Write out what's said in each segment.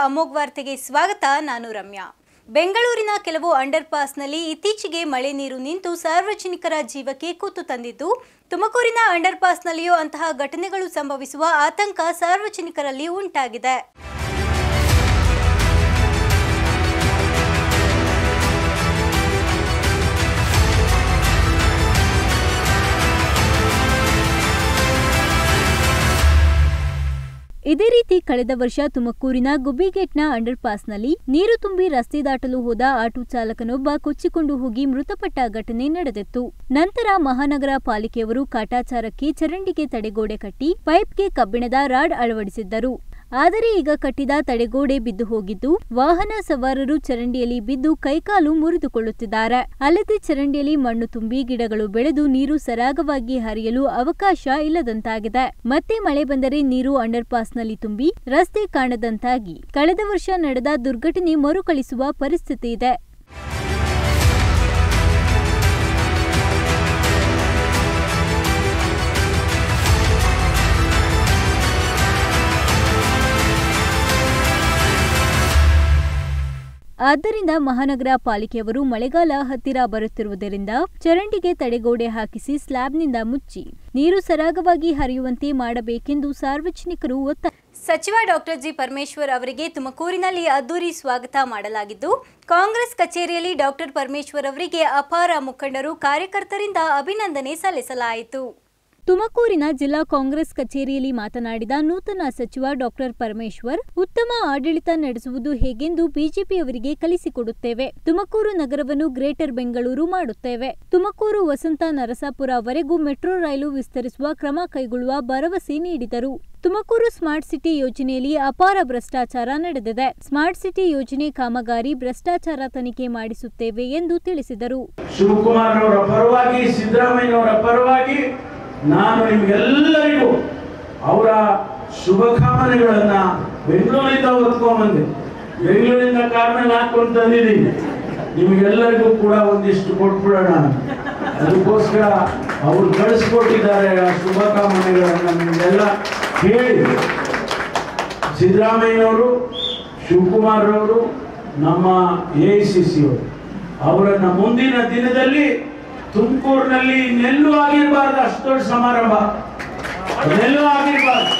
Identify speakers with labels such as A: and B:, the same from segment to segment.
A: ಅಮೋಘ್ ವಾರ್ತೆಗೆ ಸ್ವಾಗತ ನಾನು ರಮ್ಯಾ ಬೆಂಗಳೂರಿನ ಕೆಲವು ಅಂಡರ್ ಪಾಸ್ನಲ್ಲಿ ಇತ್ತೀಚೆಗೆ ಮಳೆ ನೀರು ನಿಂತು ಸಾರ್ವಜನಿಕರ ಜೀವಕ್ಕೆ ಕೂತು ತಂದಿದ್ದು ತುಮಕೂರಿನ ಅಂಡರ್ ಪಾಸ್ನಲ್ಲಿಯೂ ಅಂತಹ ಘಟನೆಗಳು ಸಂಭವಿಸುವ ಆತಂಕ ಸಾರ್ವಜನಿಕರಲ್ಲಿ ಉಂಟಾಗಿದೆ ಇದೇ ರೀತಿ ಕಳೆದ ವರ್ಷ ತುಮಕೂರಿನ ಗುಬ್ಬಿಗೇಟ್ನ ಅಂಡರ್ ಪಾಸ್ನಲ್ಲಿ ನೀರು ತುಂಬಿ ರಸ್ತೆ ದಾಟಲು ಹೋದ ಆಟೋ ಚಾಲಕನೊಬ್ಬ ಕೊಚ್ಚಿಕೊಂಡು ಹೋಗಿ ಮೃತಪಟ್ಟ ಘಟನೆ ನಡೆದಿತ್ತು ನಂತರ ಮಹಾನಗರ ಪಾಲಿಕೆಯವರು ಕಾಟಾಚಾರಕ್ಕೆ ಚರಂಡಿಗೆ ತಡೆಗೋಡೆ ಕಟ್ಟಿ ಪೈಪ್ಗೆ ಕಬ್ಬಿಣದ ರಾಡ್ ಅಳವಡಿಸಿದ್ದರು ಆದರೆ ಈಗ ಕಟ್ಟಿದ ತಡೆಗೋಡೆ ಬಿದ್ದು ಹೋಗಿದ್ದು ವಾಹನ ಸವಾರರು ಚರಂಡಿಯಲ್ಲಿ ಬಿದ್ದು ಕೈಕಾಲು ಮುರಿದುಕೊಳ್ಳುತ್ತಿದ್ದಾರೆ ಅಲ್ಲದೆ ಚರಂಡಿಯಲ್ಲಿ ಮಣ್ಣು ತುಂಬಿ ಗಿಡಗಳು ಬೆಳೆದು ನೀರು ಸರಾಗವಾಗಿ ಹರಿಯಲು ಅವಕಾಶ ಇಲ್ಲದಂತಾಗಿದೆ ಮತ್ತೆ ಮಳೆ ಬಂದರೆ ನೀರು ಅಂಡರ್ ಪಾಸ್ನಲ್ಲಿ ತುಂಬಿ ರಸ್ತೆ ಕಾಣದಂತಾಗಿ ಕಳೆದ ವರ್ಷ ನಡೆದ ದುರ್ಘಟನೆ ಮರುಕಳಿಸುವ ಪರಿಸ್ಥಿತಿ ಇದೆ ಆದ್ದರಿಂದ ಮಹಾನಗರ ಪಾಲಿಕೆಯವರು ಮಳೆಗಾಲ ಹತ್ತಿರ ಬರುತ್ತಿರುವುದರಿಂದ ಚರಂಡಿಗೆ ತಡೆಗೋಡೆ ಹಾಕಿಸಿ ಸ್ಲ್ಯಾಬ್ನಿಂದ ಮುಚ್ಚಿ ನೀರು ಸರಾಗವಾಗಿ ಹರಿಯುವಂತೆ ಮಾಡಬೇಕೆಂದು ಸಾರ್ವಜನಿಕರು ಒತ್ತಾಯ ಸಚಿವ ಡಾಕ್ಟರ್ ಜಿ ಪರಮೇಶ್ವರ್ ಅವರಿಗೆ ತುಮಕೂರಿನಲ್ಲಿ ಅದ್ದೂರಿ ಸ್ವಾಗತ ಮಾಡಲಾಗಿದ್ದು ಕಾಂಗ್ರೆಸ್ ಕಚೇರಿಯಲ್ಲಿ ಡಾಕ್ಟರ್ ಪರಮೇಶ್ವರ್ ಅವರಿಗೆ ಅಪಾರ ಮುಖಂಡರು ಕಾರ್ಯಕರ್ತರಿಂದ ಅಭಿನಂದನೆ ಸಲ್ಲಿಸಲಾಯಿತು ತುಮಕೂರಿನ ಜಿಲ್ಲಾ ಕಾಂಗ್ರೆಸ್ ಕಚೇರಿಯಲ್ಲಿ ಮಾತನಾಡಿದ ನೂತನ ಸಚಿವ ಡಾಕ್ಟರ್ ಪರಮೇಶ್ವರ್ ಉತ್ತಮ ಆಡಳಿತ ನಡೆಸುವುದು ಹೇಗೆಂದು ಬಿಜೆಪಿಯವರಿಗೆ ಕಲಿಸಿಕೊಡುತ್ತೇವೆ ತುಮಕೂರು ನಗರವನ್ನು ಗ್ರೇಟರ್ ಬೆಂಗಳೂರು ಮಾಡುತ್ತೇವೆ ತುಮಕೂರು ವಸಂತ ನರಸಾಪುರವರೆಗೂ ಮೆಟ್ರೋ ರೈಲು ವಿಸ್ತರಿಸುವ ಕ್ರಮ ಕೈಗೊಳ್ಳುವ ಭರವಸೆ ನೀಡಿದರು ತುಮಕೂರು ಸ್ಮಾರ್ಟ್ ಸಿಟಿ ಯೋಜನೆಯಲ್ಲಿ ಅಪಾರ ಭ್ರಷ್ಟಾಚಾರ ನಡೆದಿದೆ ಸ್ಮಾರ್ಟ್ ಸಿಟಿ ಯೋಜನೆ ಕಾಮಗಾರಿ ಭ್ರಷ್ಟಾಚಾರ ತನಿಖೆ ಮಾಡಿಸುತ್ತೇವೆ ಎಂದು ತಿಳಿಸಿದರು
B: ಶಿವಕುಮಾರ್ ಅವರ ಪರವಾಗಿ ಸಿದ್ದರಾಮಯ್ಯನವರ ಪರವಾಗಿ ನಾನು ನಿಮ್ಗೆಲ್ಲರಿಗೂ ಅವರ ಶುಭಕಾಮನೆಗಳನ್ನ ಬೆಂಗಳೂರಿಂದ ಹೊತ್ಕೊಂಡ್ಬಂದೆ ಬೆಂಗಳೂರಿಂದ ಕಾರ್ನಲ್ಲಿ ಹಾಕೊಂಡು ತಂದಿದ್ದೀನಿ ನಿಮ್ಗೆಲ್ಲರಿಗೂ ಕೂಡ ಒಂದಿಷ್ಟು ಕೊಟ್ಬಿಡೋಣ ಅದಕ್ಕೋಸ್ಕರ ಅವ್ರು ಕಳಿಸ್ಕೊಟ್ಟಿದ್ದಾರೆ ಆ ಶುಭಕಾಮನೆಗಳನ್ನ ನಿಮ್ಗೆಲ್ಲ ಹೇಳಿ ಸಿದ್ದರಾಮಯ್ಯನವರು ಶಿವಕುಮಾರ್ ಅವರು ನಮ್ಮ ಎ ಐ ಸಿ ಸಿ ಅವರು ಅವರನ್ನ ಮುಂದಿನ ದಿನದಲ್ಲಿ ತುಮಕೂರಿನಲ್ಲಿ ನೆಲ್ಲು ಆಗಿರಬಾರ್ದು ಅಷ್ಟು ದೊಡ್ಡ ಸಮಾರಂಭ ನೆಲ್ಲು ಆಗಿರಬಾರ್ದು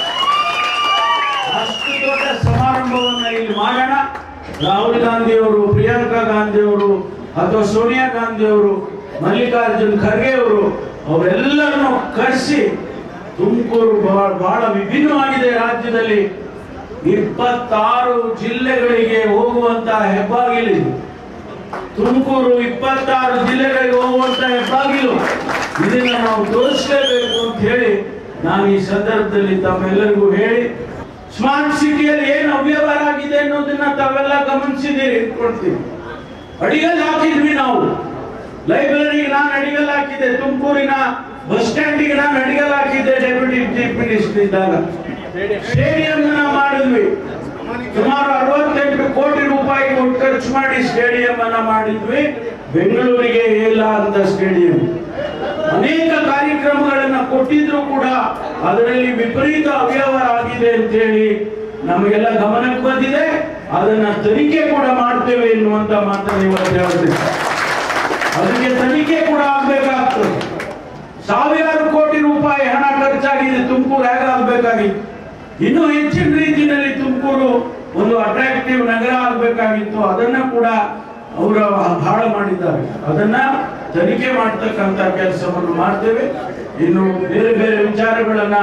B: ಅಷ್ಟು ದೊಡ್ಡ ಸಮಾರಂಭವನ್ನ ಇಲ್ಲಿ ಮಾಡೋಣ ರಾಹುಲ್ ಗಾಂಧಿ ಅವರು ಪ್ರಿಯಾಂಕಾ ಗಾಂಧಿ ಅವರು ಅಥವಾ ಸೋನಿಯಾ ಗಾಂಧಿ ಅವರು ಮಲ್ಲಿಕಾರ್ಜುನ್ ಖರ್ಗೆ ಅವರು ಅವರೆಲ್ಲರನ್ನು ಕರೆಸಿ ತುಮಕೂರು ಬಹಳ ಬಹಳ ವಿಭಿನ್ನವಾಗಿದೆ ರಾಜ್ಯದಲ್ಲಿ ಇಪ್ಪತ್ತಾರು ಜಿಲ್ಲೆಗಳಿಗೆ ಹೋಗುವಂತಹ ಹೆಬ್ಬಾಗಿಲಿದೆ ತುಮಕೂರು ಇಪ್ಪತ್ತಾರು ಜಿಲ್ಲೆಗಳಿಗೆ ಹೋಗುವಂತ ಹೆಬ್ಬಾಗಿಲು ಇದನ್ನ ನಾವು ತೋರಿಸಲೇಬೇಕು ಅಂತ ಹೇಳಿ ನಾನು ಈ ಸಂದರ್ಭದಲ್ಲಿ ತಮ್ಮೆಲ್ಲರಿಗೂ ಹೇಳಿ ಸ್ಮಾರ್ಟ್ ಸಿಟಿಯಲ್ಲಿ ಏನು ಅವ್ಯವಹಾರ ಆಗಿದೆ ಅನ್ನೋದನ್ನ ತಾವೆಲ್ಲ ಗಮನಿಸಿದ್ದೀರಿ ಇಟ್ಕೊಳ್ತೀವಿ ಅಡಿಗಲ್ ಹಾಕಿದ್ವಿ ನಾವು ಲೈಬ್ರರಿಗೆ ನಾನು ಅಡಿಗಲ್ ಹಾಕಿದ್ದೆ ತುಮಕೂರಿನ ಬಸ್ ಸ್ಟ್ಯಾಂಡಿಗೆ ನಾನು ಅಡಿಗಲ್ ಹಾಕಿದ್ದೆ ಡೆಪ್ಯೂಟಿ ಚೀಫ್ ಮಿನಿಸ್ಟರ್ ಇದ್ದಾಗ ಸ್ಟೇಡಿಯಂ ಮಾಡಿದ್ವಿ ಸುಮಾರು ಅರವತ್ತೆಂಟು ಕೋಟಿ ರೂಪಾಯಿ ಕೊಟ್ಟು ಖರ್ಚು ಮಾಡಿ ಸ್ಟೇಡಿಯಂ ಅನ್ನ ಮಾಡಿದ್ವಿ ಬೆಂಗಳೂರಿಗೆ ಇಲ್ಲ ಅಂತ ಸ್ಟೇಡಿಯಂ ಅನೇಕ ಕಾರ್ಯಕ್ರಮಗಳನ್ನ ಕೊಟ್ಟಿದ್ರು ಕೂಡ ಅದರಲ್ಲಿ ವಿಪರೀತ ಅವ್ಯವಹಾರ ಆಗಿದೆ ಅಂತೇಳಿ ನಮಗೆಲ್ಲ ಗಮನಕ್ಕೆ ಬಂದಿದೆ ಅದನ್ನ ತನಿಖೆ ಕೂಡ ಮಾಡ್ತೇವೆ ಎನ್ನುವಂತ ಮಾತನ್ನು ಇವತ್ತು ಹೇಳ್ತೇವೆ ಅದಕ್ಕೆ ತನಿಖೆ ಕೂಡ ಆಗ್ಬೇಕಾಗ್ತದೆ ಸಾವಿರಾರು ಕೋಟಿ ರೂಪಾಯಿ ಹಣ ಖರ್ಚಾಗಿದೆ ತುಮಕೂರು ಹೇಗಾಗಬೇಕಾಗಿತ್ತು ಇನ್ನೂ ಹೆಚ್ಚಿನ ರೀತಿಯಲ್ಲಿ ತುಮಕೂರು ಒಂದು ಅಟ್ರಾಕ್ಟಿವ್ ನಗರ ಆಗಬೇಕಾಗಿತ್ತು ಅದನ್ನ ಕೂಡ ಅವರು ಹಾಳು ಮಾಡಿದ್ದಾರೆ ಅದನ್ನ ತನಿಖೆ ಮಾಡ್ತಕ್ಕಂತ ಕೆಲಸವನ್ನು ಮಾಡ್ತೇವೆ ಇನ್ನು ಬೇರೆ ಬೇರೆ ವಿಚಾರಗಳನ್ನ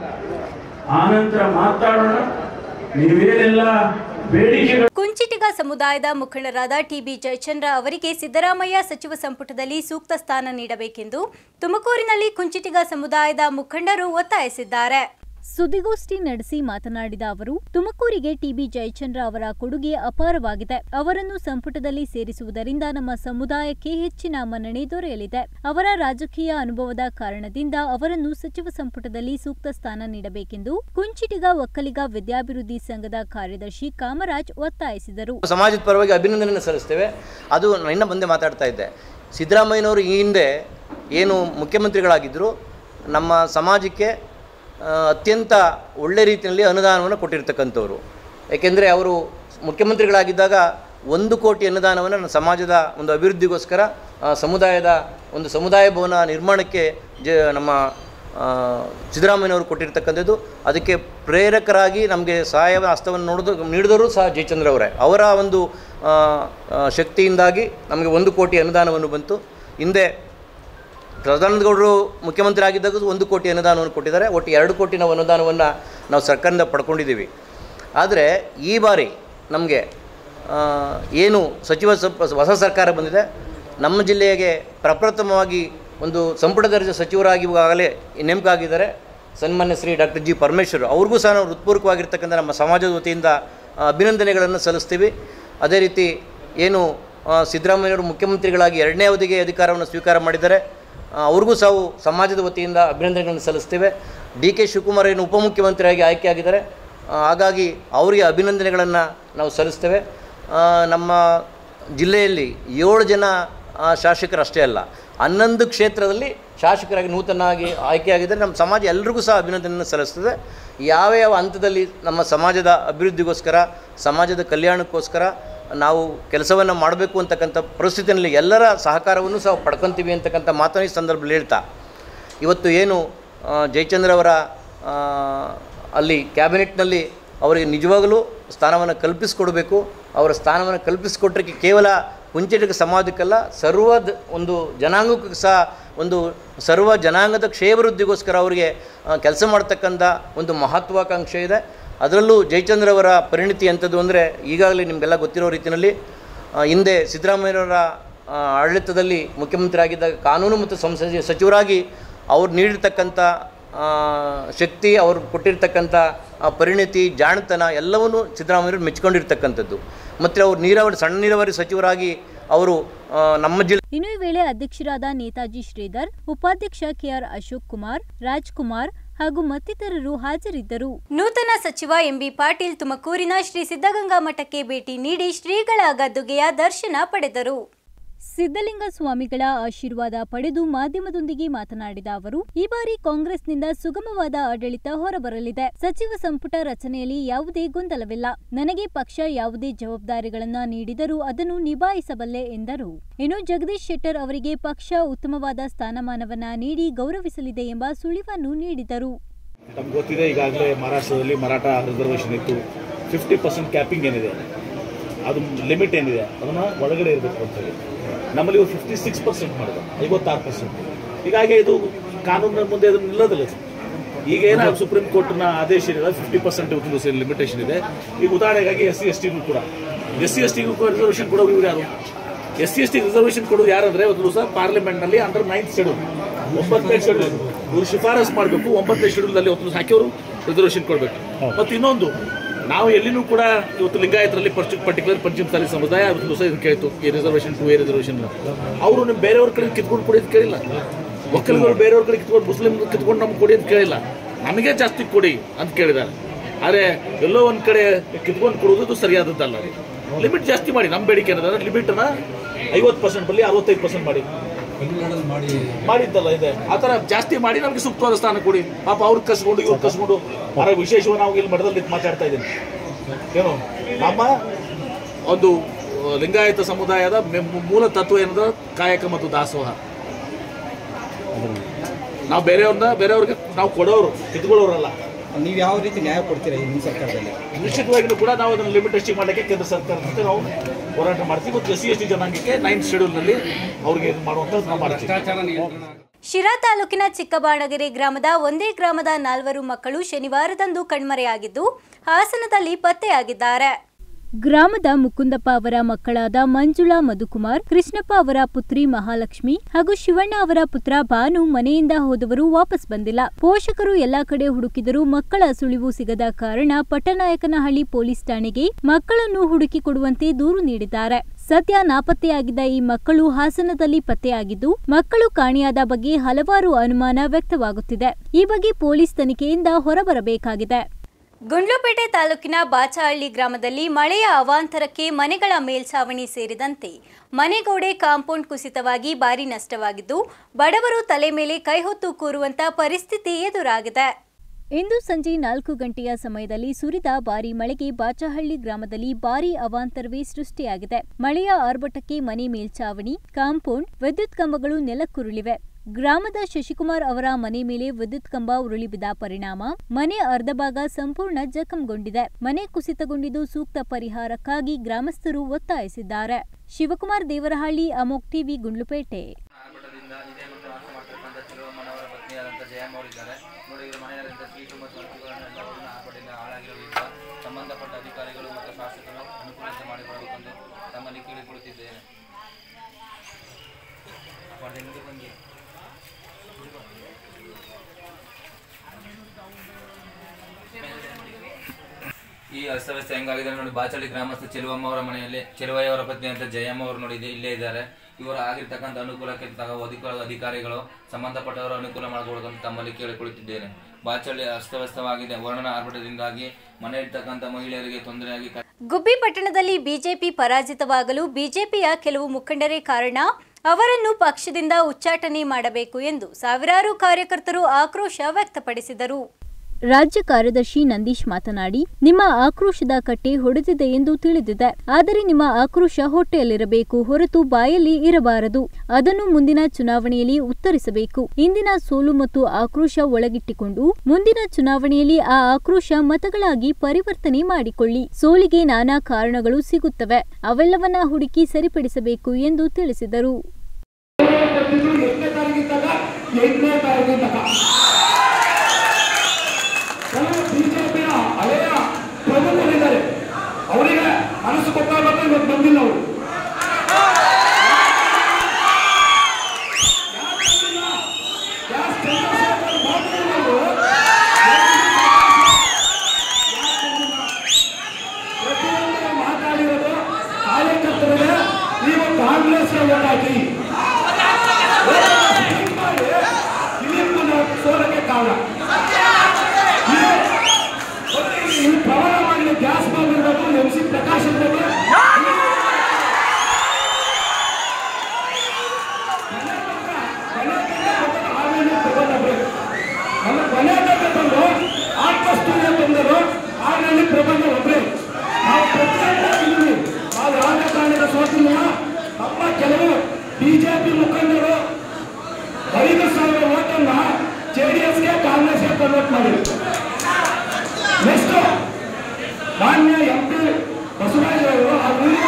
B: ಆನಂತರ ಮಾತಾಡೋಣ ನೀವೇನೆಲ್ಲ ಬೇಡಿಕೆಗಳು
A: ಕುಂಚಿಟಿಗ ಸಮುದಾಯದ ಮುಖಂಡರಾದ ಟಿಬಿ ಜಯಚಂದ್ರ ಅವರಿಗೆ ಸಿದ್ದರಾಮಯ್ಯ ಸಚಿವ ಸಂಪುಟದಲ್ಲಿ ಸೂಕ್ತ ಸ್ಥಾನ ನೀಡಬೇಕೆಂದು ತುಮಕೂರಿನಲ್ಲಿ ಕುಂಚಿಟಿಗ ಸಮುದಾಯದ ಮುಖಂಡರು ಒತ್ತಾಯಿಸಿದ್ದಾರೆ ಸುದ್ದಿಗೋಷ್ಠಿ ನಡೆಸಿ ಮಾತನಾಡಿದ ಅವರು ತುಮಕೂರಿಗೆ ಟಿಬಿ ಜಯಚಂದ್ರ ಅವರ ಕೊಡುಗೆ ಅಪಾರವಾಗಿದೆ ಅವರನ್ನು ಸಂಪುಟದಲ್ಲಿ ಸೇರಿಸುವುದರಿಂದ ನಮ್ಮ ಸಮುದಾಯಕ್ಕೆ ಹೆಚ್ಚಿನ ಮನ್ನಣೆ ದೊರೆಯಲಿದೆ ಅವರ ರಾಜಕೀಯ ಅನುಭವದ ಕಾರಣದಿಂದ ಅವರನ್ನು ಸಚಿವ ಸಂಪುಟದಲ್ಲಿ ಸೂಕ್ತ ಸ್ಥಾನ ನೀಡಬೇಕೆಂದು ಕುಂಚಿಟಿಗ ಒಕ್ಕಲಿಗ ವಿದ್ಯಾಭಿವೃದ್ಧಿ ಸಂಘದ ಕಾರ್ಯದರ್ಶಿ ಕಾಮರಾಜ್ ಒತ್ತಾಯಿಸಿದರು
C: ಸಮಾಜದ ಪರವಾಗಿ ಅಭಿನಂದನೆಯನ್ನು ಸಲ್ಲಿಸ್ತೇವೆ ಅದು ನಾನು ಇನ್ನ ಮುಂದೆ ಮಾತಾಡ್ತಾ ಇದ್ದೆ ಸಿದ್ದರಾಮಯ್ಯನವರು ಈ ಹಿಂದೆ ಏನು ಮುಖ್ಯಮಂತ್ರಿಗಳಾಗಿದ್ದರು ನಮ್ಮ ಸಮಾಜಕ್ಕೆ ಆ, ಅತ್ಯಂತ ಒಳ್ಳೆ ರೀತಿಯಲ್ಲಿ ಅನುದಾನವನ್ನು ಕೊಟ್ಟಿರ್ತಕ್ಕಂಥವ್ರು ಏಕೆಂದರೆ ಅವರು ಮುಖ್ಯಮಂತ್ರಿಗಳಾಗಿದ್ದಾಗ ಒಂದು ಕೋಟಿ ಅನುದಾನವನ್ನು ನನ್ನ ಸಮಾಜದ ಒಂದು ಅಭಿವೃದ್ಧಿಗೋಸ್ಕರ ಆ, ಸಮುದಾಯದ ಒಂದು ಸಮುದಾಯ ಭವನ ನಿರ್ಮಾಣಕ್ಕೆ ಜ ನಮ್ಮ ಆ, ಸಿದ್ದರಾಮಯ್ಯನವರು ಕೊಟ್ಟಿರ್ತಕ್ಕಂಥದ್ದು ಅದಕ್ಕೆ ಪ್ರೇರಕರಾಗಿ ನಮಗೆ ಸಹಾಯ ಹಸ್ತವನ್ನು ನೋಡಿದ ನೀಡಿದವರು ಸಹ ಜಯಚಂದ್ರ ಅವರೇ ಅವರ ಒಂದು ಆ, ಆ, ಶಕ್ತಿಯಿಂದಾಗಿ ನಮಗೆ ಒಂದು ಕೋಟಿ ಅನುದಾನವನ್ನು ಬಂತು ಹಿಂದೆ ಸದಾನಂದಗೌಡರು ಮುಖ್ಯಮಂತ್ರಿ ಆಗಿದ್ದಾಗ ಒಂದು ಕೋಟಿ ಅನುದಾನವನ್ನು ಕೊಟ್ಟಿದ್ದಾರೆ ಒಟ್ಟು ಎರಡು ಕೋಟಿ ನಾವು ಅನುದಾನವನ್ನು ನಾವು ಸರ್ಕಾರದಿಂದ ಪಡ್ಕೊಂಡಿದ್ದೀವಿ ಆದರೆ ಈ ಬಾರಿ ನಮಗೆ ಆ, ಏನು ಸಚಿವ ಸಪ್ ಹೊಸ ಸರ್ಕಾರ ಬಂದಿದೆ ನಮ್ಮ ಜಿಲ್ಲೆಗೆ ಪ್ರಪ್ರಥಮವಾಗಿ ಒಂದು ಸಂಪುಟ ದರ್ಜೆ ಸಚಿವರಾಗಿ ಈಗಾಗಲೇ ನೇಮಕ ಆಗಿದ್ದಾರೆ ಸನ್ಮಾನ್ಯ ಶ್ರೀ ಡಾಕ್ಟರ್ ಜಿ ಪರಮೇಶ್ವರ್ ಅವ್ರಿಗೂ ಸಹ ನಾವು ಹೃತ್ಪೂರ್ವಕವಾಗಿರ್ತಕ್ಕಂಥ ನಮ್ಮ ಸಮಾಜದ ವತಿಯಿಂದ ಆ, ಅಭಿನಂದನೆಗಳನ್ನು ಸಲ್ಲಿಸ್ತೀವಿ ಅದೇ ರೀತಿ ಏನು ಆ, ಸಿದ್ದರಾಮಯ್ಯವರು ಮುಖ್ಯಮಂತ್ರಿಗಳಾಗಿ ಎರಡನೇ ಅವಧಿಗೆ ಅಧಿಕಾರವನ್ನು ಸ್ವೀಕಾರ ಮಾಡಿದ್ದಾರೆ ಆ, ಅವ್ರಿಗೂ ಸಹ ಸಮಾಜದ ವತಿಯಿಂದ ಅಭಿನಂದನೆಗಳನ್ನು ಸಲ್ಲಿಸ್ತೇವೆ ಡಿ ಕೆ ಶಿವಕುಮಾರ್ ಏನು ಉಪಮುಖ್ಯಮಂತ್ರಿಯಾಗಿ ಆಯ್ಕೆಯಾಗಿದ್ದಾರೆ ಆ, ಹಾಗಾಗಿ ಅವರಿಗೆ ಅಭಿನಂದನೆಗಳನ್ನು ನಾವು ಸಲ್ಲಿಸ್ತೇವೆ ಆ, ನಮ್ಮ ಜಿಲ್ಲೆಯಲ್ಲಿ ಏಳು ಜನ ಆ, ಶಾಸಕರು ಅಷ್ಟೇ ಅಲ್ಲ ಹನ್ನೊಂದು ಕ್ಷೇತ್ರದಲ್ಲಿ ಶಾಸಕರಾಗಿ ನೂತನವಾಗಿ ಆಯ್ಕೆಯಾಗಿದ್ದರೆ ನಮ್ಮ ಸಮಾಜ ಎಲ್ರಿಗೂ ಸಹ ಅಭಿನಂದನೆಯನ್ನು ಸಲ್ಲಿಸ್ತದೆ ಯಾವ ಯಾವ ಹಂತದಲ್ಲಿ ನಮ್ಮ ಸಮಾಜದ ಅಭಿವೃದ್ಧಿಗೋಸ್ಕರ ಸಮಾಜದ ಕಲ್ಯಾಣಕ್ಕೋಸ್ಕರ ನಾವು ಕೆಲಸವನ್ನು ಮಾಡಬೇಕು ಅಂತಕ್ಕಂಥ ಪರಿಸ್ಥಿತಿಯಲ್ಲಿ ಎಲ್ಲರ ಸಹಕಾರವನ್ನು ಸಹ ಪಡ್ಕೊತೀವಿ ಅಂತಕ್ಕಂಥ ಮಾತನ್ನು ಈ ಸಂದರ್ಭದಲ್ಲಿ ಹೇಳ್ತಾ ಇವತ್ತು ಏನು ಆ, ಜಯಚಂದ್ರ ಅವರ ಆ, ಅಲ್ಲಿ ಕ್ಯಾಬಿನೆಟ್ನಲ್ಲಿ ಅವರಿಗೆ ನಿಜವಾಗಲೂ ಸ್ಥಾನವನ್ನು ಕಲ್ಪಿಸಿಕೊಡಬೇಕು ಅವರ ಸ್ಥಾನವನ್ನು ಕಲ್ಪಿಸಿಕೊಟ್ರೆ ಕೇವಲ ಕುಂಚಿಟಿಕ ಸಮಾಜಕ್ಕಲ್ಲ ಸರ್ವ ದ- ಒಂದು ಜನಾಂಗಕ್ಕೂ ಸಹ ಒಂದು ಸರ್ವ ಜನಾಂಗದ ಕ್ಷೇಮಾಭಿವೃದ್ಧಿಗೋಸ್ಕರ ಅವರಿಗೆ ಕೆಲಸ ಮಾಡ್ತಕ್ಕಂಥ ಒಂದು ಮಹತ್ವಾಕಾಂಕ್ಷೆ ಇದೆ ಅದರಲ್ಲೂ ಜಯಚಂದ್ರ ಅವರ ಪರಿಣಿತಿ ಅಂಥದ್ದು ಅಂದರೆ ಈಗಾಗಲೇ ನಿಮಗೆಲ್ಲ ಗೊತ್ತಿರೋ ರೀತಿಯಲ್ಲಿ ಆ, ಹಿಂದೆ ಸಿದ್ದರಾಮಯ್ಯನವರ ಆ, ಆಡಳಿತದಲ್ಲಿ ಮುಖ್ಯಮಂತ್ರಿ ಆಗಿದ್ದಾಗ ಕಾನೂನು ಮತ್ತು ಸಂಸದೀಯ ಸಚಿವರಾಗಿ ಅವ್ರು ನೀಡಿರ್ತಕ್ಕಂಥ ಆ, ಶಕ್ತಿ ಅವರು ಕೊಟ್ಟಿರ್ತಕ್ಕಂಥ ಆ, ಪರಿಣಿತಿ ಜಾಣತನ ಎಲ್ಲವನ್ನೂ ಸಿದ್ದರಾಮಯ್ಯರು ಮೆಚ್ಕೊಂಡಿರ್ತಕ್ಕಂಥದ್ದು ಮತ್ತು ಅವರು ನೀರಾವರಿ ಸಣ್ಣ ನೀರಾವರಿ ಸಚಿವರಾಗಿ ಅವರು ಆ, ನಮ್ಮ ಜಿಲ್ಲೆ
A: ಇನ್ನು ಈ ವೇಳೆ ಅಧ್ಯಕ್ಷರಾದ ನೇತಾಜಿ ಶ್ರೀಧರ್ ಉಪಾಧ್ಯಕ್ಷ ಕೆಆರ್ ಅಶೋಕ್ ಕುಮಾರ್ ರಾಜ್ಕುಮಾರ್ ಹಾಗೂ ಮತ್ತಿತರರು ಹಾಜರಿದ್ದರು ನೂತನ ಸಚಿವ ಎಂಬಿ ಪಾಟೀಲ್ ತುಮಕೂರಿನ ಶ್ರೀ ಸಿದ್ಧಗಂಗಾ ಮಠಕ್ಕೆ ಭೇಟಿ ನೀಡಿ ಶ್ರೀಗಳ ಗದ್ದುಗೆಯ ದರ್ಶನ ಪಡೆದರು ಸಿದ್ದಲಿಂಗ ಸ್ವಾಮಿಗಳ ಆಶೀರ್ವಾದ ಪಡೆದು ಮಾಧ್ಯಮದೊಂದಿಗೆ ಮಾತನಾಡಿದ ಅವರು ಈ ಬಾರಿ ಕಾಂಗ್ರೆಸ್ನಿಂದ ಸುಗಮವಾದ ಆಡಳಿತ ಹೊರಬರಲಿದೆ ಸಚಿವ ಸಂಪುಟ ರಚನೆಯಲ್ಲಿ ಯಾವುದೇ ಗೊಂದಲವಿಲ್ಲ ನನಗೆ ಪಕ್ಷ ಯಾವುದೇ ಜವಾಬ್ದಾರಿಗಳನ್ನ ನೀಡಿದರೂ ಅದನ್ನು ನಿಭಾಯಿಸಬಲ್ಲೆ ಎಂದರು ಇನ್ನು ಜಗದೀಶ್ ಶೆಟ್ಟರ್ ಅವರಿಗೆ ಪಕ್ಷ ಉತ್ತಮವಾದ ಸ್ಥಾನಮಾನವನ್ನ ನೀಡಿ ಗೌರವಿಸಲಿದೆ ಎಂಬ ಸುಳಿವನ್ನು ನೀಡಿದರು
D: ನಮ್ಗೆ ಗೊತ್ತಿದೆ ಈಗಾಗಲೇ ಮಹಾರಾಷ್ಟ್ರದಲ್ಲಿ ಮರಾಠ ರಿಸರ್ವೇಷನ್ ಇತ್ತು ಫಿಫ್ಟಿ ಪರ್ಸೆಂಟ್ ಕ್ಯಾಪಿಂಗ್ ಏನಿದೆ ಅದು ಲಿಮಿಟ್ ಏನಿದೆ ಅದನ್ನ ಒಳಗಡೆ ಇರಬೇಕು ಅಂತ ಹೇಳಿ ನಮ್ಮಲ್ಲಿ ಇವರು ಫಿಫ್ಟಿ ಸಿಕ್ಸ್ ಪರ್ಸೆಂಟ್ ಮಾಡಿದೆ ಐವತ್ತಾರು ಪರ್ಸೆಂಟ್ ಹೀಗಾಗಿ ಇದು ಕಾನೂನಿನ ಮುಂದೆ ಅದು ನಿಲ್ಲೋದಿಲ್ಲ ಇದು. ಈಗ ಏನಾದ್ರು ಸುಪ್ರೀಂ ಕೋರ್ಟ್ನ ಆದೇಶ ಇದೆ ಫಿಫ್ಟಿ ಪರ್ಸೆಂಟ್ ಲಿಮಿಟೇಷನ್ ಇದೆ ಈಗ ಉದಾಹರಣೆಗಾಗಿ ಎಸ್ ಸಿ ಎಸ್ ಟಿಗೂ ಕೂಡ ಎಸ್ ಸಿ ಎಸ್ ಟಿಗೂ ರಿಸರ್ವೇಷನ್ ಕೊಡೋರು ಇವ್ರು ಯಾರು S C S T reservation ಕೊಡೋದು ಯಾರಂದ್ರೆ ಒಂದು ದಿವಸ ಪಾರ್ಲಿಮೆಂಟ್ ನಲ್ಲಿ ಅಂಡರ್ ನೈನ್ತ್ ಶೆಡ್ಯೂಲ್ ಒಂಬತ್ತನೇ ಶೆಡ್ಯೂಲ್ ಇವ್ರು ಶಿಫಾರಸ್ ಮಾಡಬೇಕು ಒಂಬತ್ತನೇ ಶೆಡ್ಯೂಲ್ ನಲ್ಲಿ ಒಂದು ದಿವಸ ಹಾಕಿಅವರು ರಿಸರ್ವೇಷನ್ ಕೊಡಬೇಕು ಮತ್ತು ಇನ್ನೊಂದು ನಾವು ಎಲ್ಲಿನೂ ಕೂಡ ಇವತ್ತು ಲಿಂಗಾಯತರಲ್ಲಿ ಪರ್ಟಿಕ್ಯುಲರ್ ಪಂಚಮಸಾಲಿ ಸಮುದಾಯ ಒಂದು ದಿವಸ ಇದು ಕೇಳ್ತು ಈ ರಿಸರ್ವೇಷನ್ ಟು ಎ ರಿಸರ್ವೇಷನ್ ಅವರು ನಿಮ್ಮ ಬೇರೆಯವ್ರ ಕಡೆ ಕಿತ್ಕೊಂಡು ಕೊಡಿ ಅಂತ ಕೇಳಿಲ್ಲ ಒಕ್ಕಲಿಗರು ಬೇರೆಯವ್ರ ಕಡೆ ಕಿತ್ಕೊಂಡು ಮುಸ್ಲಿಂ ಕಿತ್ಕೊಂಡು ನಮ್ಗೆ ಕೊಡಿ ಅಂತ ಕೇಳಿಲ್ಲ ನಮಗೆ ಜಾಸ್ತಿ ಕೊಡಿ ಅಂತ ಕೇಳಿದ್ದಾರೆ ಆದರೆ ಎಲ್ಲೋ ಒಂದ್ ಕಡೆ ಕಿತ್ಕೊಂಡು ಕೊಡೋದು ಸರಿಯಾದದ್ದಲ್ಲ ಲಿಮಿಟ್ ಜಾಸ್ತಿ ಮಾಡಿ ನಮ್ಮ ಬೇಡಿಕೆ ಏನದ ಲಿಮಿಟ್ ಅನ್ನ ಐವತ್ತು ಪರ್ಸೆಂಟ್ ಬರಲಿ ಅರವತ್ತೈದು ಪರ್ಸೆಂಟ್ ಮಾಡಿ ಮಾಡಿದ್ದಲ್ಲ ಇದೆ ಆ ಥರ ಜಾಸ್ತಿ ಮಾಡಿ ನಮಗೆ ಸೂಕ್ತವಾದ ಸ್ಥಾನ ಕೊಡಿ ಪಾಪ ಅವ್ರು ಕಸ್ಕೊಂಡು ಇವ್ರು ಕಸ್ಕೊಂಡು ಅರ ವಿಶೇಷವಾಗಿ ನಾವು ಇಲ್ಲಿ ಮಠದಲ್ಲಿ ನಿಂತು ಮಾತಾಡ್ತಾ ಇದ್ದೀನಿ ಏನು ನಮ್ಮ ಒಂದು ಆ, ಲಿಂಗಾಯತ ಸಮುದಾಯದ ಮೆ- ಮೂಲ ತತ್ವ ಏನದ ಕಾಯಕ ಮತ್ತು ದಾಸೋಹ ನಾವು ಬೇರೆಯವ್ರನ್ನ ಬೇರೆಯವ್ರಿಗೆ ನಾವು ಕೊಡೋರು ಕಿತ್ಕೊಳ್ಳೋರಲ್ಲ
E: ನೀವು ಯಾವ ರೀತಿ ನ್ಯಾಯ ಕೊಡ್ತೀರಾ ಈ ನಿಮ್ಮ ಸರ್ಕಾರದಲ್ಲಿ
D: ನಿಶ್ಚಿತವಾಗಿಯೂ ಕೂಡ ನಾವು ಅದನ್ನು ಲಿಮಿಟ್ ಅಚೀವ್ ಮಾಡಲಿಕ್ಕೆ ಕೇಂದ್ರ ಸರ್ಕಾರದ ಜೊತೆ ನಾವು ಹೋರಾಟ ಮಾಡ್ತೀವಿ ಮತ್ತು ಎಸ್ ಸಿ ಎಸ್ ಟಿ ಜನಾಂಗಕ್ಕೆ ನೈನ್ತ್ ಶೆಡ್ಯೂಲ್ನಲ್ಲಿ ಅವ್ರಿಗೆ ಇದು ಮಾಡುವಂಥದ್ದು ನಾವು ಮಾಡ್ತೀವಿ
A: ಶಿರಾ ತಾಲೂಕಿನ ಚಿಕ್ಕಬಾಣಗೆರೆ ಗ್ರಾಮದ ಒಂದೇ ಗ್ರಾಮದ ನಾಲ್ವರು ಮಕ್ಕಳು ಶನಿವಾರದಂದು ಕಣ್ಮರೆಯಾಗಿದ್ದು ಹಾಸನದಲ್ಲಿ ಪತ್ತೆಯಾಗಿದ್ದಾರೆ ಗ್ರಾಮದ ಮುಕುಂದಪ್ಪ ಅವರ ಮಕ್ಕಳಾದ ಮಂಜುಳಾ ಮಧುಕುಮಾರ್ ಕೃಷ್ಣಪ್ಪ ಅವರ ಪುತ್ರಿ ಮಹಾಲಕ್ಷ್ಮಿ ಹಾಗೂ ಶಿವಣ್ಣ ಅವರ ಪುತ್ರ ಭಾನು ಮನೆಯಿಂದ ಹೋದವರು ವಾಪಸ್ ಬಂದಿಲ್ಲ ಪೋಷಕರು ಎಲ್ಲಾ ಕಡೆ ಹುಡುಕಿದರೂ ಮಕ್ಕಳ ಸುಳಿವು ಸಿಗದ ಕಾರಣ ಪಟ್ಟನಾಯಕನಹಳ್ಳಿ ಪೊಲೀಸ್ ಠಾಣೆಗೆ ಮಕ್ಕಳನ್ನು ಹುಡುಕಿ ಕೊಡುವಂತೆ ದೂರು ನೀಡಿದ್ದಾರೆ ಸದ್ಯ ನಾಪತ್ತೆಯಾಗಿದ್ದ ಈ ಮಕ್ಕಳು ಹಾಸನದಲ್ಲಿ ಪತ್ತೆಯಾಗಿದ್ದು ಮಕ್ಕಳು ಕಾಣೆಯಾದ ಬಗ್ಗೆ ಹಲವಾರು ಅನುಮಾನ ವ್ಯಕ್ತವಾಗುತ್ತಿದೆ ಈ ಬಗ್ಗೆ ಪೊಲೀಸ್ ತನಿಖೆಯಿಂದ ಹೊರಬರಬೇಕಾಗಿದೆ ಗುಂಡ್ಲುಪೇಟೆ ತಾಲೂಕಿನ ಬಾಚಹಳ್ಳಿ ಗ್ರಾಮದಲ್ಲಿ ಮಳೆಯ ಅವಾಂತರಕ್ಕೆ ಮನೆಗಳ ಮೇಲ್ಛಾವಣಿ ಸೇರಿದಂತೆ ಮನೆಗೋಡೆ ಕಾಂಪೌಂಡ್ ಕುಸಿತವಾಗಿ ಭಾರಿ ನಷ್ಟವಾಗಿದ್ದು ಬಡವರು ತಲೆ ಮೇಲೆ ಕೈಹೊತ್ತು ಕೂರುವಂತ ಪರಿಸ್ಥಿತಿ ಎದುರಾಗಿದೆ ಇಂದು ಸಂಜೆ ನಾಲ್ಕು ಗಂಟೆಯ ಸಮಯದಲ್ಲಿ ಸುರಿದ ಭಾರೀ ಮಳೆಗೆ ಬಾಚಹಳ್ಳಿ ಗ್ರಾಮದಲ್ಲಿ ಭಾರೀ ಅವಾಂತರವೇ ಸೃಷ್ಟಿಯಾಗಿದೆ ಮಳೆಯ ಆರ್ಭಟಕ್ಕೆ ಮನೆ ಮೇಲ್ಚಾವಣಿ ಕಾಂಪೌಂಡ್ ವಿದ್ಯುತ್ ಕಂಬಗಳು ನೆಲಕ್ಕುರುಳಿವೆ ಗ್ರಾಮದ ಶಶಿಕುಮಾರ್ ಅವರ ಮನೆ ಮೇಲೆ ವಿದ್ಯುತ್ ಕಂಬ ಉರುಳಿ ಬಿದ್ದ ಪರಿಣಾಮ ಮನೆ ಅರ್ಧ ಭಾಗ ಸಂಪೂರ್ಣ ಜಖಂಗೊಂಡಿದೆ ಮನೆ ಕುಸಿತಗೊಂಡಿದ್ದು ಸೂಕ್ತ ಪರಿಹಾರಕ್ಕಾಗಿ ಗ್ರಾಮಸ್ಥರು ಒತ್ತಾಯಿಸಿದ್ದಾರೆ ಶಿವಕುಮಾರ್ ದೇವರಹಳ್ಳಿ ಅಮೋಕ್ ಟಿವಿ ಗುಂಡ್ಲುಪೇಟೆ
F: ಆರ್ಭಟದಿಂದ ಇದೇ ಮತ್ತು ವಾಸ ಮಾಡ್ತಕ್ಕಂಥ ಚಿಲುವಮ್ಮನವರ ಪತ್ನಿಯಾದಂಥ ಜಯಮ್ಮ ಅವರಿದ್ದಾರೆ ನೋಡಿ ಇವರ ಮನೆಯಲ್ಲಿದ್ದ ಸೀಟು ಮತ್ತು ವಸ್ತುಗಳನ್ನೆಲ್ಲ ಅವ್ರನ್ನ ಆರ್ಭಟದಿಂದ ಹಾಳಾಗಿರುವುದರಿಂದ ಸಂಬಂಧಪಟ್ಟ ಅಧಿಕಾರಿಗಳು ಮತ್ತು ಶಾಸಕರು ಅನುಕೂಲತೆ ಮಾಡಿಕೊಡಬೇಕೆಂದು ತಮ್ಮಲ್ಲಿ ಕೇಳಿಕೊಳ್ಳುತ್ತಿದ್ದೇನೆ ಬರ್ದೆ ಮುಂದೆ ಬನ್ನಿ. ಈ ಅಸ್ತವ್ಯಸ್ತ ಹೆಂಗಾಗಿದೆ ನೋಡಿ ಬಾಚಳ್ಳಿ ಗ್ರಾಮಸ್ಥ ಚೆಲುವಮ್ಮ ಅವರ ಮನೆಯಲ್ಲಿ ಚೆಲುವಯ್ಯವರ ಪತ್ನಿ ಅಂತ ಜಯಮ್ಮ ಅವರು ನೋಡಿ ಇದೆ- ಇಲ್ಲೇ ಇದ್ದಾರೆ ಇವರು ಆಗಿರ್ತಕ್ಕಂಥ ಅನುಕೂಲಕ್ಕೆ ತಗ ಅಧಿಕ ಅಧಿಕಾರಿಗಳು ಸಂಬಂಧಪಟ್ಟವರು ಅನುಕೂಲ ಮಾಡಿಕೊಡೋದನ್ನು ತಮ್ಮಲ್ಲಿ ಕೇಳಿಕೊಳ್ಳುತ್ತಿದ್ದೇನೆ ಬಾಚಳ್ಳಿ ಅಸ್ತವ್ಯಸ್ತವಾಗಿದೆ ವರ್ಣನ ಆರ್ಭಟದಿಂದಾಗಿ ಮನೆ ಇರ್ತಕ್ಕಂಥ ಮಹಿಳೆಯರಿಗೆ ತೊಂದರೆಯಾಗಿ ಕ-
A: ಗುಬ್ಬಿ ಪಟ್ಟಣದಲ್ಲಿ ಬಿಜೆಪಿ ಪರಾಜಿತವಾಗಲು ಬಿಜೆಪಿಯ ಕೆಲವು ಮುಖಂಡರೇ ಕಾರಣ ಅವರನ್ನು ಪಕ್ಷದಿಂದ ಉಚ್ಚಾಟನೆ ಮಾಡಬೇಕು ಎಂದು ಸಾವಿರಾರು ಕಾರ್ಯಕರ್ತರು ಆಕ್ರೋಶ ವ್ಯಕ್ತಪಡಿಸಿದರು ರಾಜ್ಯ ಕಾರ್ಯದರ್ಶಿ ನಂದೀಶ್ ಮಾತನಾಡಿ ನಿಮ್ಮ ಆಕ್ರೋಶದ ಕಟ್ಟೆ ಹೊಡೆದಿದೆ ಎಂದು ತಿಳಿದಿದೆ ಆದರೆ ನಿಮ್ಮ ಆಕ್ರೋಶ ಹೊಟ್ಟೆಯಲ್ಲಿರಬೇಕು ಹೊರತು ಬಾಯಲ್ಲಿ ಇರಬಾರದು ಅದನ್ನು ಮುಂದಿನ ಚುನಾವಣೆಯಲ್ಲಿ ಉತ್ತರಿಸಬೇಕು ಇಂದಿನ ಸೋಲು ಮತ್ತು ಆಕ್ರೋಶ ಒಳಗಿಟ್ಟಿಕೊಂಡು ಮುಂದಿನ ಚುನಾವಣೆಯಲ್ಲಿ ಆ ಆಕ್ರೋಶ ಮತಗಳಾಗಿ ಪರಿವರ್ತನೆ ಮಾಡಿಕೊಳ್ಳಿ ಸೋಲಿಗೆ ನಾನಾ ಕಾರಣಗಳು ಸಿಗುತ್ತವೆ ಅವೆಲ್ಲವನ್ನ ಹುಡುಕಿ ಸರಿಪಡಿಸಬೇಕು ಎಂದು ತಿಳಿಸಿದರು
B: ಎಷ್ಟನೇ ತಾರೀಕಿದ್ದಾಗ ಎಂಟನೇ ತಾರೀಕಿದ್ದಾಗ ಕೆಲವು ಬಿಜೆಪಿಯ ಹಳೆಯ ಪ್ರಮುಖರಿದ್ದಾರೆ ಅವರಿಗೆ ಮನಸ್ಸು ಗೊತ್ತಾಗಬೇಕು ಇವತ್ತು ಬಂದಿಲ್ಲ ಅವರು ಪ್ರತಿಯೊಂದು ಮಾತಾಡಿರೋದು ಕಾರ್ಯಕರ್ತರಿಗೆ ನೀವು ಕಾಂಗ್ರೆಸ್ಗೆ ಓಟ್ ಹಾಕಿ ಸೋಲಕ್ಕೆ ಕಾರಣ ಇಲ್ಲಿ ಪ್ರಮಾಣ ಮಾಡಿ ಗ್ಯಾಸ್ ಮಾಡಿರ್ಬೇಕು ಎಂ ಸಿ ಪ್ರಕಾಶ್ ಇರ್ಬೇಕು ಆಮೇಲೆ ಪ್ರಬಂಧ ನಮ್ಮ ಕೊನೆಗೆ ಬಂದು ಆತ್ಮಸ್ತೂರ್ಯ ತಂದರು ಆಮೇಲೆ ಪ್ರಬಂಧ ಒಬ್ಬರೇ ನಾವು ಪ್ರತಿಯೊಂದು ಇದ್ದೀವಿ ನಾವು ಯಾವುದೇ ಕಾರಣದ ಸೋತಿಲ್ಲ ನಮ್ಮ ಕೆಲವು ಬಿಜೆಪಿ ಮುಖಂಡರು ಐದು ಸಾವಿರ ಓಟನ್ನ ಜೆಡಿಎಸ್ಗೆ ಕಾಂಗ್ರೆಸ್ಗೆ ಕನ್ವರ್ಟ್ ಮಾಡಿದ್ರು ನೆಕ್ಸ್ಟ್ ಮಾನ್ಯ ಎಂ ಪಿ ಬಸವರಾಜ್ ಅವರು ಆ ಊರಿಗೆ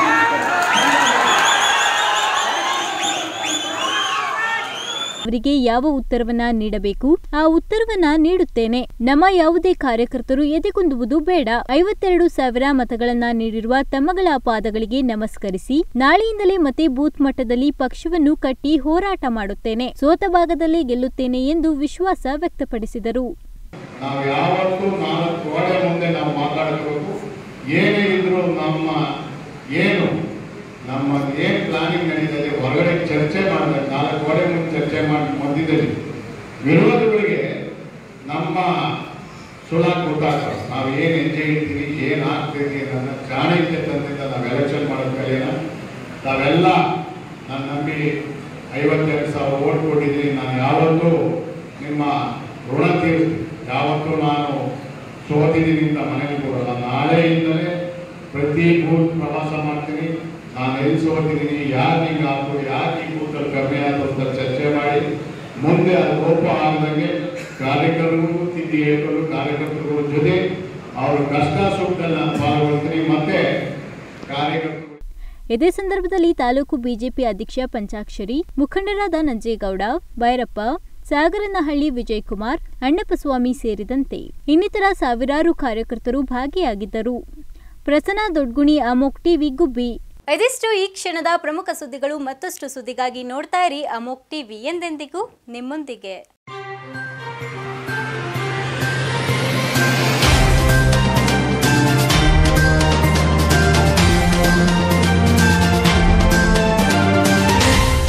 A: ಅವರಿಗೆ ಯಾವ ಉತ್ತರವನ್ನ ನೀಡಬೇಕು ಆ ಉತ್ತರವನ್ನ ನೀಡುತ್ತೇನೆ ನಮ್ಮ ಯಾವುದೇ ಕಾರ್ಯಕರ್ತರು ಎದೆಗುಂದುವುದು ಬೇಡ ಐವತ್ತೆರಡು ಸಾವಿರ ಮತಗಳನ್ನ ನೀಡಿರುವ ತಮ್ಮಗಳ ಪಾದಗಳಿಗೆ ನಮಸ್ಕರಿಸಿ ನಾಳೆಯಿಂದಲೇ ಮತ್ತೆ ಬೂತ್ ಮಟ್ಟದಲ್ಲಿ ಪಕ್ಷವನ್ನು ಕಟ್ಟಿ ಹೋರಾಟ ಮಾಡುತ್ತೇನೆ ಸೋತ ಭಾಗದಲ್ಲೇ ಗೆಲ್ಲುತ್ತೇನೆ ಎಂದು ವಿಶ್ವಾಸ ವ್ಯಕ್ತಪಡಿಸಿದರು
G: ನಾವು ಯಾವತ್ತೂ ನಾಲ್ಕು ಗೋಡೆ ಮುಂದೆ ನಾವು ಮಾತಾಡಬೇಕು ಏನೇ ಇದ್ರು ನಮ್ಮ ಏನು ನಮ್ಮ ಏನು ಪ್ಲಾನಿಂಗ್ ನಡೀತದೆ ಹೊರಗಡೆ ಚರ್ಚೆ ಮಾಡಬೇಕು ನಾಲ್ಕು ಗೋಡೆ ಮುಂದೆ ಚರ್ಚೆ ಮಾಡಿ ಮಧ್ಯದಲ್ಲಿ ವಿರೋಧಿಗಳಿಗೆ ನಮ್ಮ ಸುಳಾಕ್ ಗೊತ್ತಾಗ್ತದೆ ನಾವು ಏನು ಹೆಜ್ಜೆ ಇಡ್ತೀವಿ ಏನು ಆಗ್ತೀವಿ ಅನ್ನೋ ಚಾಣಕ್ಯ ತಂದಿಂದ ನಾವು ಎಲೆಕ್ಷನ್ ಮಾಡೋದು ಕಲಿಯೋಣ ತಾವೆಲ್ಲ ನನ್ನ ನಂಬಿ ಐವತ್ತೆರಡು ಸಾವಿರ ಓಟ್ ಕೊಟ್ಟಿದ್ದೀನಿ ನಾನು ಯಾವತ್ತೂ ನಿಮ್ಮ ಋಣ ತೀರಿಸ್ತೀನಿ ಯಾವತ್ತೂ ನಾನು ಸೋತಿದ್ದೀನಿ ಅಂತ ಮನೆಗೆ ಕೊಡಲ್ಲ ನಾಳೆಯಿಂದಲೇ ಪ್ರತಿ ಬೂತ್ ಪ್ರವಾಸ ಮಾಡ್ತೀನಿ ನಾನು ಎಲ್ಲಿ ಸೋತಿದ್ದೀನಿ ಯಾರು ಹಿಂಗೆ ಆಯ್ತು ಯಾಕೆ ಈ ಬೂತಲ್ಲಿ ಕಮ್ಮಿ ಆಯ್ತು ಅಂತ ಚರ್ಚೆ ಮಾಡಿ ಮುಂದೆ ಅದು ಲೋಪ ಆಗದಂಗೆ ಕಾರ್ಯಕರ್ತರಿಗೂ ತಿದ್ದಿ ಹೇಳ್ಕೊಂಡು ಕಾರ್ಯಕರ್ತರಿಗೂ ಜೊತೆ ಅವ್ರ ಕಷ್ಟ ಸುಖದಲ್ಲಿ ನಾನು ಪಾಲ್ಗೊಳ್ತೀನಿ ಮತ್ತೆ ಕಾರ್ಯಕರ್ತರು
A: ಇದೇ ಸಂದರ್ಭದಲ್ಲಿ ತಾಲೂಕು ಬಿಜೆಪಿ ಅಧ್ಯಕ್ಷ ಪಂಚಾಕ್ಷರಿ ಮುಖಂಡರಾದ ನಂಜೇಗೌಡ ಭೈರಪ್ಪ ಸಾಗರನಹಳ್ಳಿ ವಿಜಯಕುಮಾರ್ ಅಣ್ಣಪ್ಪಸ್ವಾಮಿ ಸೇರಿದಂತೆ ಇನ್ನಿತರ ಸಾವಿರಾರು ಕಾರ್ಯಕರ್ತರು ಭಾಗಿಯಾಗಿದ್ದರು ಪ್ರಸನ್ನ ದೊಡ್ಗುಣಿ ಅಮೋಕ್ ಟಿವಿ ಗುಬ್ಬಿ ಇದಿಷ್ಟು ಈ ಕ್ಷಣದ ಪ್ರಮುಖ ಸುದ್ದಿಗಳು ಮತ್ತಷ್ಟು ಸುದ್ದಿಗಾಗಿ ನೋಡ್ತಾ ಇರಿ ಅಮೋಕ್ ಟಿವಿ ಎಂದೆಂದಿಗೂ ನಿಮ್ಮೊಂದಿಗೆ